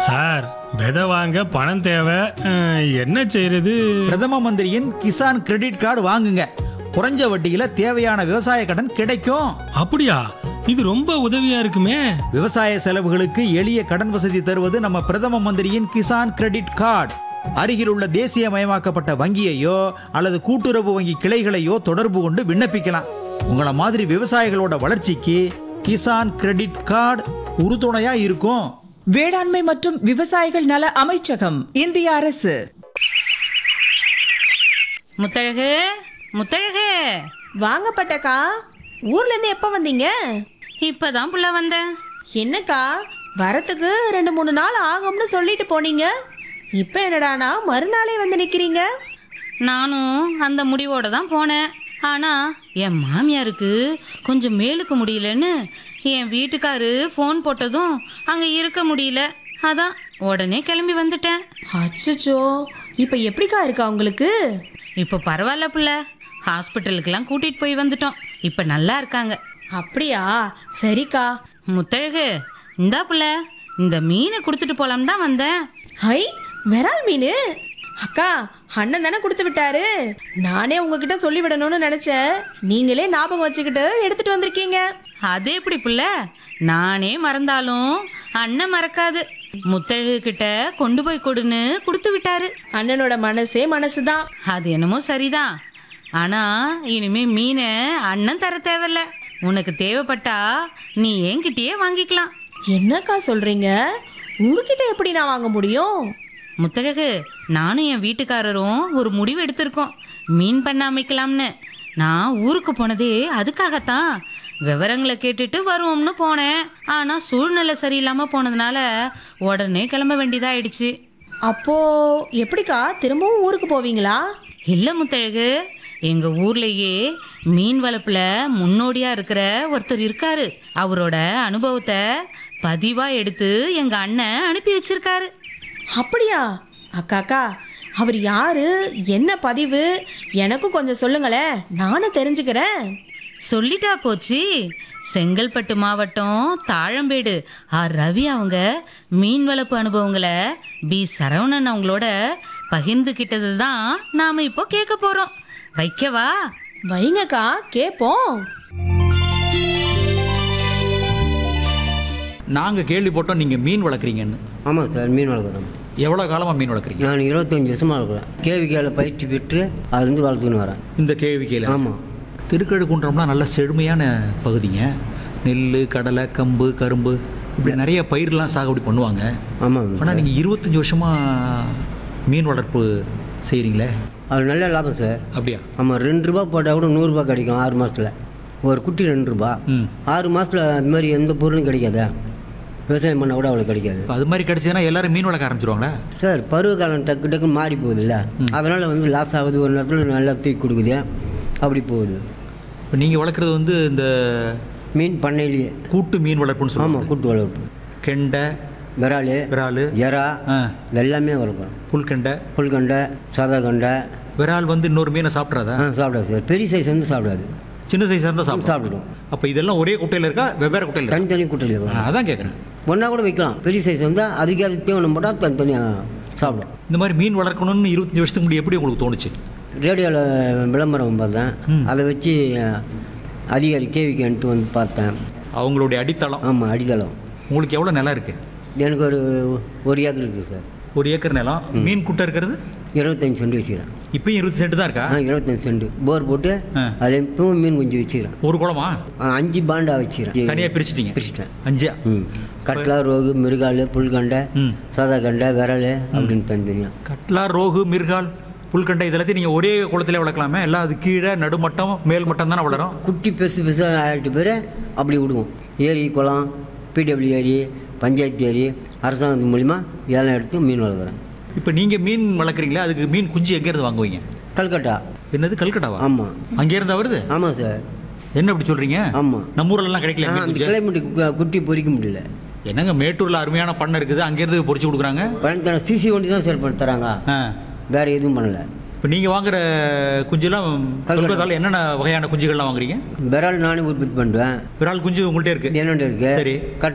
Sir விதை வாங்க பணம் தேவை அஹ், என்ன செய்யறது பிரதம மந்திரியின் கிசான் கிரெடிட் கார்டு வாங்குங்க குறைஞ்ச வட்டியில தேவையான விவசாய கடன் கிடைக்கும் அப்படியா இது ரொம்ப உதவியா இருக்குமே விவசாய செலவுகளுக்கு எளிய கடன் வசதி தருவது நம்ம பிரதம மந்திரியின் கிசான் கிரெடிட் கார்டு அருகில் உள்ள தேசியமயமாக்கப்பட்ட வங்கியையோ அல்லது கூட்டுறவு வங்கி கிளைகளையோ தொடர்பு கொண்டு விண்ணப்பிக்கலாம் உங்களை மாதிரி விவசாயிகளோட வளர்ச்சிக்கு கிசான் கிரெடிட் கார்டு உறுதுணையா இருக்கும் வேளாண்மை மற்றும் விவசாயிகள் நல அமைச்சகம் இந்திய அரசு முத்தழகு முத்தழகு வாங்க பட்டக்கா ஊர்ல இருந்து எப்ப வந்தீங்க இப்பதான் புள்ள வந்தேன் என்னக்கா வரத்துக்கு ரெண்டு மூணு நாள் ஆகும்னு சொல்லிட்டு போனீங்க இப்போ என்னடானா மறுநாளே வந்து நிக்கிறீங்க நானும் அந்த முடிவோட தான் போனேன் ஆனா என் மாமியாருக்கு கொஞ்சம் மேலுக்கு முடியலன்னு என் வீட்டுக்காரு ஃபோன் போட்டதும் அங்க இருக்க முடியல அதான் உடனே கிளம்பி வந்துட்டேன் அச்சச்சோ இப்போ எப்படிக்கா இருக்கா உங்களுக்கு இப்போ பரவாயில்ல புள்ள ஹாஸ்பிட்டலுக்கெல்லாம் கூட்டிட்டு போய் வந்துட்டோம் இப்போ நல்லா இருக்காங்க அப்படியா சரிக்கா முத்தழகு இந்தா புள்ள இந்த மீனை கொடுத்துட்டு போலாம் தான் வந்தேன் ஹை விரால் மீன் அக்கா அண்ணன் தானே கொடுத்து விட்டாரு நானே உங்ககிட்ட சொல்லி விடணும்னு நினைச்சேன் நீங்களே ஞாபகம் வச்சுக்கிட்டு எடுத்துட்டு வந்திருக்கீங்க அது எப்படி புள்ள நானே மறந்தாலும் அண்ணன் மறக்காது முத்தழகு கிட்ட கொண்டு போய் கொடுன்னு கொடுத்து விட்டாரு அண்ணனோட மனசே மனசுதான் அது என்னமோ சரிதான் ஆனா இனிமே மீனை அண்ணன் தர தேவையில்ல உனக்கு தேவைப்பட்டா நீ என்கிட்டயே வாங்கிக்கலாம் என்னக்கா சொல்றீங்க உங்ககிட்ட எப்படி நான் வாங்க முடியும் முத்தழகு நானும் என் வீட்டுக்காரரும் ஒரு முடிவு எடுத்திருக்கோம் மீன் பண்ண அமைக்கலாம்னு நான் ஊருக்கு போனதே அதுக்காகத்தான் விவரங்களை கேட்டுட்டு வருவோம்னு போனேன் ஆனா சூழ்நிலை சரியில்லாம போனதுனால உடனே கிளம்ப வேண்டியதாயிடுச்சு அப்போ எப்படிக்கா திரும்பவும் ஊருக்கு போவீங்களா இல்ல முத்தழகு எங்க ஊர்லயே மீன் வளர்ப்புல முன்னோடியா இருக்கிற ஒருத்தர் இருக்காரு அவரோட அனுபவத்தை பதிவா எடுத்து எங்க அண்ணன் அனுப்பி வச்சிருக்காரு அப்படியா அக்காக்கா அவர் யாரு என்ன பதிவு எனக்கும் கொஞ்சம் சொல்லுங்களேன் நானும் தெரிஞ்சுக்கிறேன் சொல்லிட்டா போச்சு செங்கல்பட்டு மாவட்டம் தாழம்பேடு ஆர் ரவி அவங்க மீன் வளர்ப்பு அனுபவங்களை பி சரவணன் அவங்களோட பகிர்ந்துக்கிட்டது தான் நாம இப்போ கேட்க போறோம் வைக்கவா வைங்கக்கா கேட்போம் நாங்க கேள்விப்பட்டோம் நீங்க மீன் வளர்க்குறீங்கன்னு ஆமாம் சார் மீன் வளர்க்குறோம் எவ்வளவு காலமா மீன் வளர்க்குறீங்க நான் இருபத்தஞ்சி வருஷமாக வளர்க்குறேன் கேவிக்கையில் பயிற்சி பெற்று அதுலேருந்து வளர்த்துன்னு வரேன் இந்த கேள்விக்கையில் ஆமாம் திருக்கழுக்குன்றம்லாம் நல்ல செழுமையான பகுதிங்க நெல் கடலை கம்பு கரும்பு இப்படி நிறைய பயிர்லாம் சாகுபடி பண்ணுவாங்க ஆமாம் ஆனால் நீங்கள் இருபத்தஞ்சி வருஷமா மீன் வளர்ப்பு செய்கிறீங்களே அது நல்ல லாபம் சார் அப்படியா ஆமாம் ரெண்டு ரூபா போட்டால் கூட நூறுரூபா கிடைக்கும் ஆறு மாதத்தில் ஒரு குட்டி ரெண்டு ரூபா ம் ஆறு மாதத்தில் அது மாதிரி எந்த பொருளும் கிடைக்காதா விவசாயம் பண்ணால் கூட அவ்வளோ கிடைக்காது இப்போ அது மாதிரி கிடைச்சதுன்னா எல்லாரும் மீன் வளர்க்க ஆரம்பிச்சிருவாங்களா சார் பருவ காலம் டக்கு டக்குன்னு மாறி போகுதுல்ல அதனால் வந்து லாஸ் ஆகுது ஒரு நேரத்தில் நல்லா தூக்கி கொடுக்குது அப்படி போகுது இப்போ நீங்கள் வளர்க்குறது வந்து இந்த மீன் பண்ணையிலேயே கூட்டு மீன் வளர்ப்புன்னு சொல்லுவாங்க ஆமாம் கூட்டு வளர்ப்பு கெண்டை விரால் விரால் எறா ஆ எல்லாமே வளர்க்குறோம் புல்கெண்டை புல்கண்டை சாதா கண்டை விரால் வந்து இன்னொரு மீனை சாப்பிட்றாதா ஆ சாப்பிடாது சார் பெரிய சைஸ் வந்து சாப்பிடாது சின்ன சைஸாக இருந்தால் சாப்பிடும் சாப்பிடுவோம் அப்போ இதெல்லாம் ஒரே குட்டையில் இருக்கா வெவ்வேறு குட்டையில் இருக்கா தனித்தனி குட்டையில் ஆ, அதான் கேட்குறேன் ஒன்றா கூட வைக்கலாம் பெரிய சைஸ் வந்தால் அதுக்கு அது தீவனம் போட்டால் தனித்தனியாக சாப்பிடும் இந்த மாதிரி மீன் வளர்க்கணும்னு இருபத்தஞ்சி வருஷத்துக்கு முன்னாடி எப்படி உங்களுக்கு தோணுச்சு ரேடியோவில் விளம்பரம் பார்த்தேன் ம். அதை வச்சு அதிகாரி கேவிக்கன்ட்டு வந்து பார்த்தேன் அவங்களுடைய அடித்தளம் ஆமாம் அடித்தளம் உங்களுக்கு எவ்வளோ நிலம் இருக்குது எனக்கு ஒரு ஒரு ஏக்கர் இருக்குது சார் ஒரு ஏக்கர் நிலம் மீன் குட்டை இருக்கிறது இருபத்தஞ்சி சென்ட் வச்சுக்கிறேன் இப்பயும் இருபது சென்ட் தான் இருக்கா ஆ இருபத்தஞ்சி சென்ட் போர் போட்டு ஆ. அதில் இப்பவும் மீன் குஞ்சு வச்சுக்கிறேன் ஒரு குளமா ஆ, அஞ்சு பாண்டா வச்சுக்கிறேன் தனியாக பிரிச்சிட்டீங்க பிரிச்சிட்டேன் அஞ்சா ம் கட்லா ரோகு மிருகால் புல்கண்டை ம் சாதா கண்டை விரல் அப்படின்னு தனித்தனியாக கட்லா ரோகு மிர்கால் புல்கண்டை இதெல்லாத்தையும் நீங்கள் ஒரே குளத்திலே வளர்க்கலாமே எல்லாம் அது கீழே நடுமட்டம் மேல் மட்டம் தானே வளரும் குட்டி பெருசு பெருசாக ஆகிட்டு பேர் அப்படி விடுவோம் ஏரி குளம் பிடபிள்யூ ஏரி பஞ்சாயத்து ஏரி அரசாங்கத்து மூலிமா இதெல்லாம் எடுத்து மீன் வளர்க்குறேன் இப்போ நீங்கள் மீன் வளர்க்குறீங்களே அதுக்கு மீன் குஞ்சு எங்கேருந்து வாங்குவீங்க கல்கட்டா என்னது கல்கட்டாவா ஆமாம் அங்கேருந்து வருது ஆமாம் சார் என்ன இப்படி சொல்கிறீங்க ஆமாம் நம்ம ஊர்லலாம் கிடைக்கல மீன் அந்த குஞ்சு கிளைமேட்டுக்கு குட்டி பொறிக்க முடியல என்னங்க மேட்டூரில் அருமையான பண்ணை இருக்குது அங்கேருந்து பொரிச்சு கொடுக்குறாங்க பயன் சிசி வண்டி தான் சார் பண்ணி தராங்க ஆ வேறு எதுவும் பண்ணலை இப்போ நீங்கள் வாங்குற குஞ்செல்லாம் கல்கத்தாவில் என்னென்ன வகையான குஞ்சுகள்லாம் வாங்குறீங்க விரல் நானே உற்பத்தி பண்ணுவேன் விரால் குஞ்சு உங்கள்கிட்ட இருக்கு என்னோட இருக்கு சரி கட்